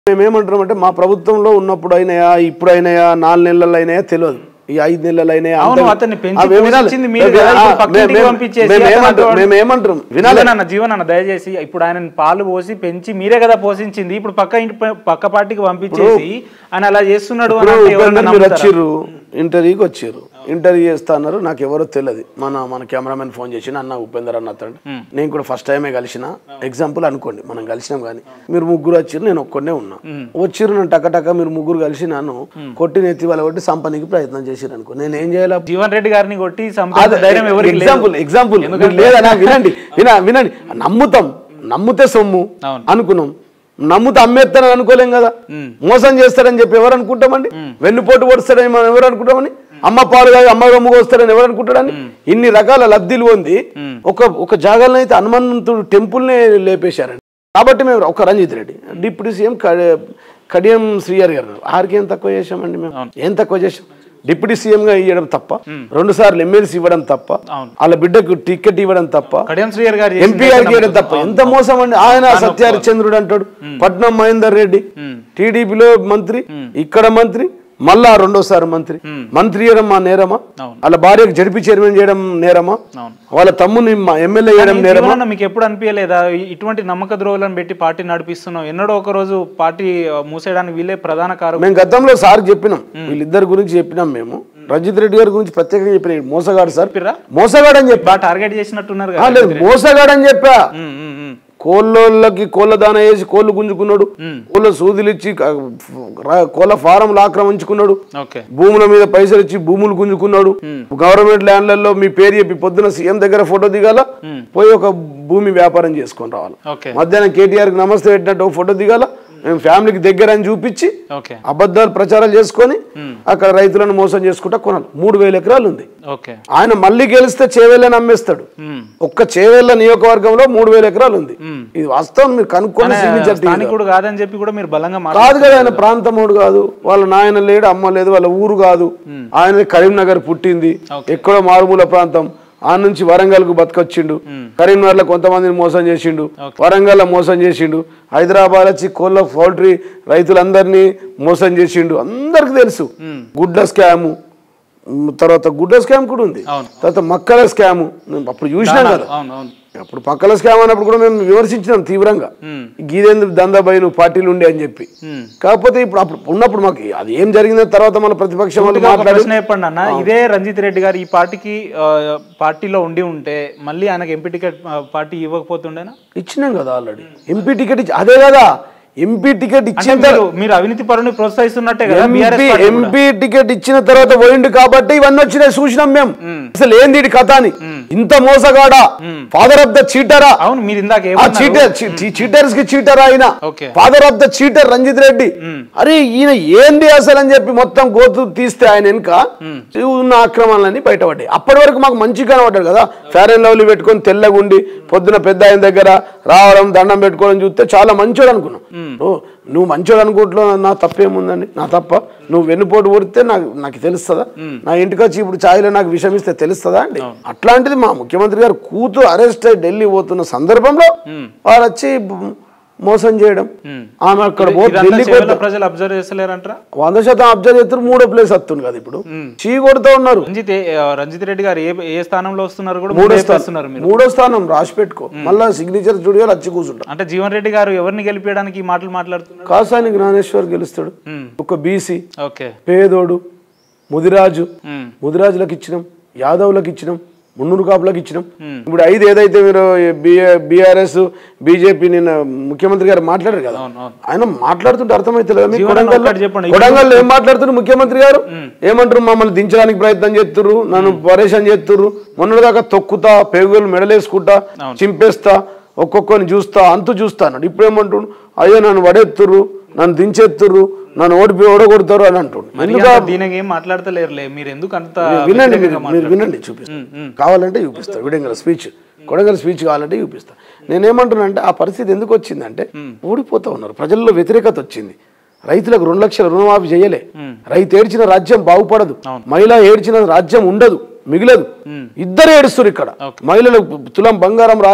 మేమేమంటున్నాం అంటే మా ప్రభుత్వంలో ఉన్నప్పుడు అయినాయా ఇప్పుడు అయినాయా నాలుగు నెలలు అయినాయా తెలియదు ఈ ఐదు నెలలు అయినాయా అవును, అంతే- అతన్ని పెంచి ఆ, మేము వినాలి. పోషించింది మీరు మేము- కదా, ఇప్పుడు ఆ, పక్కింటికి మేము- పంపించేసి మేము అతను ఏమంటున్నాం? అటువంటి- మేము ఏమంటున్నాం వినాలి జీవనన్న జీవనన్న దయచేసి ఇప్పుడు ఆయన పాలు పోసి పెంచి మీరే కదా పోషించింది ఇప్పుడు పక్క ఇంటి ప- పక్క పార్టీకి పంపించేసి ఆయన అలా చేస్తున్నాడు అని ఇప్పుడు అంటే ఎవరైనా ఉపేందర్ మీరు నమ్ముతారా? వచ్చిర్రు ఇంటర్వ్యూకి వచ్చిర్రు ఇంటర్వ్యూ చేస్తా అన్నారు నాకు ఎవరో తెలియదు మన మన కెమెరామెన్ ఫోన్ చేసిన అన్న ఉపేందర్ అన్న అతడు నేను కూడా ఫస్ట్ టైమే కలిసిన ఎగ్జాంపుల్ అనుకోండి మనం కలిసినాం కానీ మీరు ముగ్గురు వచ్చిర్రు నేను ఒక్కనే ఉన్నా వచ్చిర్రు నేను టక టక మీరు ముగ్గురు కలిసి నన్ను కొట్టి నెత్తి వాళ్ళ కొట్టి సంపనికి ప్రయత్నం చేసిర్రు అనుకో నేను ఏం చేయాలి జీవన్ రెడ్డి గారిని కొట్టి సంపద ధైర్యం ఎవరికి లేదు. ఎగ్జాంపుల్ ఎగ్జాంపుల్ లేదనా వినండి వినా వినండి నమ్ముతాం నమ్ముతే సొమ్ము అవును. అనుకున్నాం నమ్ముతే అమ్మేస్తానని అనుకోలేం కదా మోసం చేస్తాడని చెప్పి ఎవరు అనుకుంటామండి వెన్నుపోటు పొడుస్తాడని మనం ఎవరు అనుకుంటామని అమ్మ పాలు కాదు అమ్మ గమ్ముగా వస్తాడని ఎవరు అనుకుంటాడని ఇన్ని రకాల లబ్ధిలు పొంది ఒక ఒక జాగాలను అయితే హనుమంతుడు టెంపుల్నే లేపేశారండి కాబట్టి మేము ఒక రంజిత్ రెడ్డి డిప్యూటీ సీఎం కడి- కడియం శ్రీహరి గారు ఆరికి ఏం తక్కువ చేశామండి మేము ఏం తక్కువ చేశాం డిప్యూటీ సీఎం గా ఇవ్వడం తప్ప రెండు సార్లు ఎమ్మెల్సీ ఇవ్వడం తప్ప అవును. వాళ్ళ బిడ్డకు టికెట్ ఇవ్వడం తప్ప కడియం శ్రీయర్ గారు ఎంపీ గారికి ఇవ్వడం తప్ప ఎంత మోసం అండి ఆయన సత్యహరిచంద్రుడు అంటాడు పట్నం మహేందర్ రెడ్డి టీడీపీలో మంత్రి ఇక్కడ మంత్రి మళ్ళా రెండోసారి మంత్రి మంత్రి చేయడం మా నేరమా అవును. వాళ్ళ భార్యకు జడిపి చైర్మన్ చేయడం నేరమా అవును. వాళ్ళ తమ్ముని ఎమ్మెల్యే చేయడం నేరమా జీవనన్న మీకు ఎప్పుడు అనిపించలేదా ఇ- ఇటువంటి నమ్మక ద్రోహులను పెట్టి పార్టీ నడిపిస్తున్నాం ఎన్నడో ఒక రోజు పార్టీ ఆ, మూసేయడానికి వీళ్ళే ప్రధాన కారు మేము గతంలో సార్ చెప్పినాం వీళ్ళిద్దరి గురించి చెప్పినాం మేము రంజిత్ రెడ్డి గారి గురించి ప్రత్యేకంగా చెప్పిన మోసగాడు సార్ చెప్పిర్రా? మోసగాడు అని చెప్పా బాగా టార్గెట్ చేసినట్టున్నారు ఆ, కదా లేదు మోసగాడు అని చెప్పా ఉమ్, ఉమ్, ఉమ్. కోళ్ళకి కోళ్ళ దాన వేసి కోళ్ళు గుంజుకున్నాడు కోళ్ళ సూదులు ఇచ్చి క- రా- కోళ్ళ ఫారంలు ఆక్రమించుకున్నాడు ఓకే భూముల మీద పైసలు ఇచ్చి భూములు గుంజుకున్నాడు గవర్నమెంట్ ల్యాండ్లలో మీ పేరు చెప్పి పొద్దున సీఎం దగ్గర ఫోటో దిగాల పోయి ఒక భూమి వ్యాపారం చేసుకొని రావాలి ఓకే మధ్యాహ్నం కేటీఆర్ కి నమస్తే పెట్టినట్టు ఒక ఫోటో దిగాల మేము ఫ్యామిలీకి దగ్గర అని చూపించి ఓకే అబద్ధాలు ప్రచారాలు చేసుకొని అక్కడ రైతులను మోసం చేసుకుంటా కొనాలి మూడు వేల ఎకరాలు ఉంది ఓకే ఆయన మళ్ళీ గెలిస్తే చేవేళ్ళని అమ్మేస్తాడు ఉమ్. ఒక్క చేవేళ్ళ నియోజకవర్గంలో మూడు వేల ఎకరాలు ఉంది ఇది వాస్తవం మీరు కనుక్కొని సిగ్నేచర్ తీయాలి. స్థానికుడు కాదని చెప్పి కూడా మీరు బలంగా మాట్లాడారు కాదు కదా ఆయన ప్రాంతముడు కాదు వాళ్ళ నాయన లేడు అమ్మ లేదు వాళ్ళ ఊరు కాదు ఆయన కరీంనగర్ పుట్టింది ఎక్కడో మారుమూల ప్రాంతం ఆ నుంచి వరంగల్ కు బతకొచ్చిండు కరీంనగర్ లో కొంతమందిని మోసం చేసిండు వరంగల్ లో మోసం చేసిండు హైదరాబాద్ వచ్చి కోళ్ళ పౌల్ట్రీ రైతులందరినీ మోసం చేసిండు అందరికి తెలుసు గుడ్ల స్కాము ఉమ్, తర్వాత గుడ్ల స్కామ్ కూడా ఉంది అవును. తర్వాత మక్కల స్కాము నేను అప్పుడు చూసినాం కదా అవును అవును అప్పుడు పక్కల స్కామ్ అన్నప్పుడు కూడా మేము విమర్శించినాం తీవ్రంగా గీదేందుకు దందాబాయి నువ్వు పార్టీలు ఉండే అని చెప్పి ఉమ్. కాకపోతే ఇప్పుడు అప్పుడు ఉన్నప్పుడు మాకు అది ఏం జరిగిన తర్వాత మన ప్రతిపక్షం వాళ్ళు ఒక మాట్లాడి ప్రశ్న చెప్పండి అన్న ఇదే రంజిత్ రెడ్డి గారు ఈ పార్టీకి ఆ, పార్టీలో ఉండి ఉంటే మళ్ళీ ఆయనకు ఎంపీ టికెట్ ఆ, పార్టీ ఇవ్వకపోతుండేనా ఇచ్చినాం కదా ఆల్రెడీ ఎంపీ టికెట్ ఇచ్చి అదే కదా ఎంపీ టికెట్ ఇచ్చిన అంటే మీరు మీరు అవినీతి పరుని ప్రోత్సహిస్తున్నట్టే కదా బీఆర్ఎస్ ఎంపీ ఎంపీ టికెట్ ఇచ్చిన తర్వాత పోయిండు కాబట్టి ఇవన్నీ వచ్చినాయి చూసినాం మేము అసలు ఏంది ఈడి కథ అని ఇంత మోసగాడా ఫాదర్ ఆఫ్ ద చీటరా అవును మీరు ఇందాక ఆ ఏమన్నారు? చీటర్ చీటర్స్ కి చీటర్ ఆయన okay. Father of the cheater Ranjith Reddy అరే ఈయన ఏంది అసలు అని చెప్పి మొత్తం గోతు తీస్తే ఆయన వెనుక ఉన్న ఆక్రమణలన్నీ బయటపడ్డాయి అప్పటి వరకు మాకు మంచిగా కనబడ్డాడు కదా ఫేర్ అండ్ లవ్లీ పెట్టుకొని తెల్లగుండి పొద్దున పెద్ద ఆయన దగ్గర రావడం దండం పెట్టుకోవడం చూస్తే చాలా మంచోడు అనుకున్నాం ఓ నువ్వు మంచోడు అనుకుంటున్నావు నా తప్పేముందండి నా తప్ప నువ్వు వెన్నుపోటు కొడితే నాకు నాకు తెలుస్తుందా నా ఇంటికి వచ్చి ఇప్పుడు ఛాయలో నాకు విషయం ఇస్తే తెలుస్తుందా అండి అట్లాంటిది మా ముఖ్యమంత్రి గారు కూతురు అరెస్ట్ అయ్యి ఢిల్లీ పోతున్న సందర్భంలో వారు వచ్చి మోసం చేయడం ఆమె అక్కడ పోతే ఇదంతా ఢిల్లీ చెవుల ప్రజలు అబ్జర్వ్ చేస్తలేరంటారా వంద శాతం అబ్జర్వ్ చేస్తారు మూడో ప్లేస్ వస్తుంది కదా ఇప్పుడు చీ కొడుతూ ఉన్నారు రంజిత్ ఏ- ఆ, రంజిత్ రెడ్డి గారు ఏ ఏ స్థానంలో వస్తున్నారు కూడా మూడో మూడే స్థానం వస్తున్నారు మీరు మూడో స్థానం రాసి పెట్టుకో మళ్ళా సిగ్నేచర్ స్టూడియోలో వచ్చి కూర్చుంటా అంటే జీవన్ రెడ్డి గారు ఎవరిని గెలిపించడానికి ఈ మాటలు మాట్లాడుతున్నారు కాసాని జ్ఞానేశ్వర్ గెలుస్తాడు ఒక బీసీ ఓకే పేదోడు ముదిరాజు ఉమ్. ముదిరాజులకు ఇచ్చినాం యాదవులకు ఇచ్చినాం మున్నూరు కాపులకు ఇచ్చినాం ఇప్పుడు ఐదు ఏదైతే మీరు బీఆర్ఎస్ బీజేపీ నిన్న ముఖ్యమంత్రి గారు మాట్లాడారు కదా అవును, అవును. ఆయన మాట్లాడుతుంటే అర్థమైతలేదు మీకు జీవనం కొడంగల్లో ఒక్కటి చెప్పండి. కొడంగల్లో ఏం మాట్లాడుతున్నారు ముఖ్యమంత్రి గారు ఏమంటారు మమ్మల్ని దించడానికి ప్రయత్నం చేస్తుర్రు నన్ను పరేషాన్ చేస్తుర్రు మొన్నటిదాకా తొక్కుతా పేగులు మెడలేసుకుంటా చింపేస్తా ఒక్కొక్కరిని చూస్తా అంతు చూస్తా అన్నాడు ఇప్పుడు ఏమంటుండు అయ్యో నన్ను వడెత్తుర్రు నన్ను దించెత్తుర్రు నన్ను ఓడిపి ఓడగొడతారు అని అంటుండు మరి ఎందుకు అంత దీనికి ఏం మాట్లాడతలేరులే మీరు ఎందుకు అంత వినండి మీరు వ్యతిరేకంగా మీరు వినండి చూపిస్తాను కావాలంటే చూపిస్తాను విడంగల స్పీచ్ కొడంగల్ స్పీచ్ కావాలంటే చూపిస్తాను నేనేమంటున్నానంటే ఆ పరిస్థితి ఎందుకు వచ్చిందంటే ఓడిపోతా ఉన్నారు ప్రజల్లో వ్యతిరేకత వచ్చింది రైతులకు రెండు లక్షల రుణమాఫీ చేయలే రైతు ఏడ్చిన రాజ్యం బాగుపడదు మహిళ ఏడ్చిన రాజ్యం ఉండదు మిగిలదు ఇద్దరు ఏడుస్తారు ఇక్కడ మహిళలకు తులం బంగారం రాలే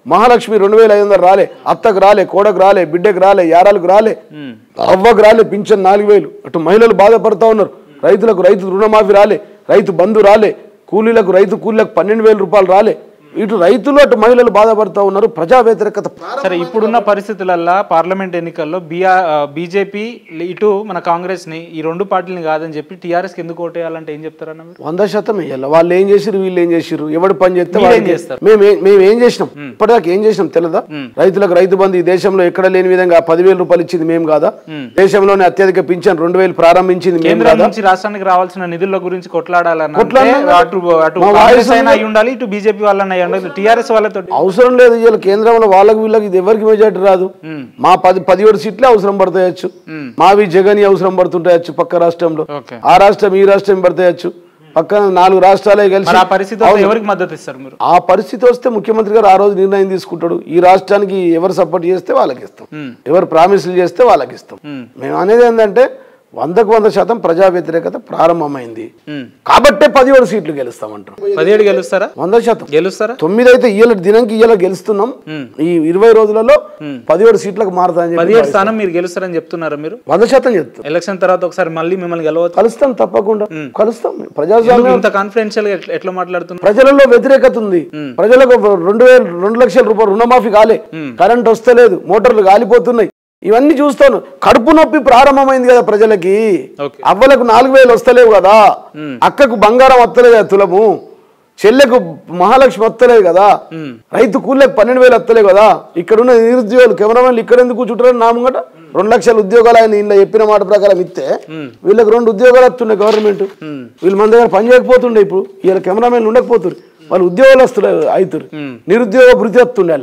మహాలక్ష్మి రెండు వేల ఐదు వందలు రాలే అత్తకు రాలే కోడకు రాలే బిడ్డకు రాలే యారాలకు రాలే అవ్వకు రాలే పింఛన్ నాలుగు వేలు అటు మహిళలు బాధపడతా ఉన్నారు రైతులకు రైతు రుణమాఫీ రాలే రైతు బంధు రాలే కూలీలకు రైతు కూలీలకు పన్నెండు వేల రూపాయలు రాలే ఇటు రైతులు అటు మహిళలు బాధపడతా ఉన్నారు ప్రజా వ్యతిరేకత సరే ఇప్పుడున్న పరిస్థితులల్లో పార్లమెంట్ ఎన్నికల్లో బీఆర్ బీజేపీ ఇటు మన కాంగ్రెస్ ని ఈ రెండు పార్టీని కాదని చెప్పి టీఆర్ఎస్ కి ఎందుకు ఓటేయాలంటే ఏం చెప్తారన్న మీరు వంద శాతం వేయాలి వాళ్ళు ఏం చేసిరు వీళ్ళు ఏం చేసిరు ఎవడు పని చేస్తే మీరేం వాళ్ళకి- చేస్తారు? మేము ఏ- మేము ఏం చేసినాం ఇప్పటిదాకా ఏం చేసినాం తెలదా రైతులకు రైతు బంధు ఈ దేశంలో ఎక్కడ లేని విధంగా పదివేల రూపాయలు ఇచ్చింది మేము కాదా దేశంలోనే అత్యధిక పింఛన్ రెండు వేలు ప్రారంభించింది మేము కేంద్రం కాదా నుంచి రాష్ట్రానికి రావాల్సిన నిధుల గురించి కొట్లాడాలన్న కొట్లాడాలి. అటు అటు మా కాంగ్రెస్ వాయిస్ అయినా అయి ఉండాలి ఇటు బీజేపీ వాళ్ళని అయి ఉండాలి టీఆర్ఎస్ వాళ్ళతో అవసరం లేదు ఇవాళ కేంద్రంలో వాళ్ళకి వీళ్ళకి ఇది ఎవరికి మెజార్టీ రాదు మా పది పదిహేడు సీట్లే అవసరం పడతాయచ్చు మావి జగన్ అవసరం పడుతుంటాయచ్చు పక్క రాష్ట్రంలో ఓకే ఆ రాష్ట్రం ఈ రాష్ట్రం పడతాయచ్చు పక్కన నాలుగు రాష్ట్రాలే కలిసి మరి ఆ పరిస్థితి వస్తే ఎవరికి మద్దతు ఇస్తారు మీరు ఆ పరిస్థితి వస్తే ముఖ్యమంత్రి గారు ఆ రోజు నిర్ణయం తీసుకుంటాడు ఈ రాష్ట్రానికి ఎవరు సపోర్ట్ చేస్తే వాళ్ళకి ఇస్తాం ఎవరు ప్రామిసులు చేస్తే వాళ్ళకి ఇస్తాం మేము అనేది ఏంటంటే వందకు వంద శాతం ప్రజా వ్యతిరేకత ప్రారంభమైంది కాబట్టే పదిహేడు సీట్లు గెలుస్తామంటాం పదిహేడు గెలుస్తారా వంద శాతం గెలుస్తారా తొమ్మిది అయితే ఇయ్యాల దినంకి ఇయ్యాల గెలుస్తున్నాం ఈ ఇరవై రోజులలో పదిహేడు సీట్లకు మారుతాయని చెప్పి పదిహేడు స్థానం మీరు గెలుస్తారని చెప్తున్నారా మీరు వంద శాతం చెప్తాం ఎలక్షన్ తర్వాత ఒకసారి మళ్ళీ మిమ్మల్ని గెలవచ్చు కలుస్తాం తప్పకుండా కలుస్తాం ప్రజాస్వామ్యం ఇంత కాన్ఫిడెన్షియల్ గా ఎట్లా- ఎట్లా మాట్లాడుతున్నారు ప్రజలలో వ్యతిరేకత ఉంది ప్రజలకు రెండు వేల రెండు లక్షల రూపాయలు రుణమాఫీ కాలే కరెంట్ వస్తలేదు మోటార్లు కాలిపోతున్నాయి ఇవన్నీ చూస్తాను కడుపు నొప్పి ప్రారంభమైంది కదా ప్రజలకి ఓకే. అవ్వలకు నాలుగు వేలు వస్తలేవు కదా అక్కకు బంగారం వస్తలేదు కదా తులము చెల్లెకు మహాలక్ష్మి వస్తలేదు కదా రైతు కూలీలకు పన్నెండు వేలు వస్తలేవు కదా ఇక్కడ ఉన్న నిరుద్యోగులు కెమెరామెన్లు ఇక్కడ ఎందుకు కూర్చుంటారు నా ముంగట రెండు లక్షల ఉద్యోగాలు ఆయన ఇలా చెప్పిన మాట ప్రకారం ఇస్తే వీళ్ళకి రెండు ఉద్యోగాలు వస్తున్నాయి గవర్నమెంట్ వీళ్ళు మన దగ్గర పని చేయకపోతుండే ఇప్పుడు వీళ్ళ కెమెరామెన్లు ఉండకపోతున్నారు వాళ్ళు ఉద్యోగాలు వస్తున్నారు అవుతారు నిరుద్యోగ భృతి వస్తుండే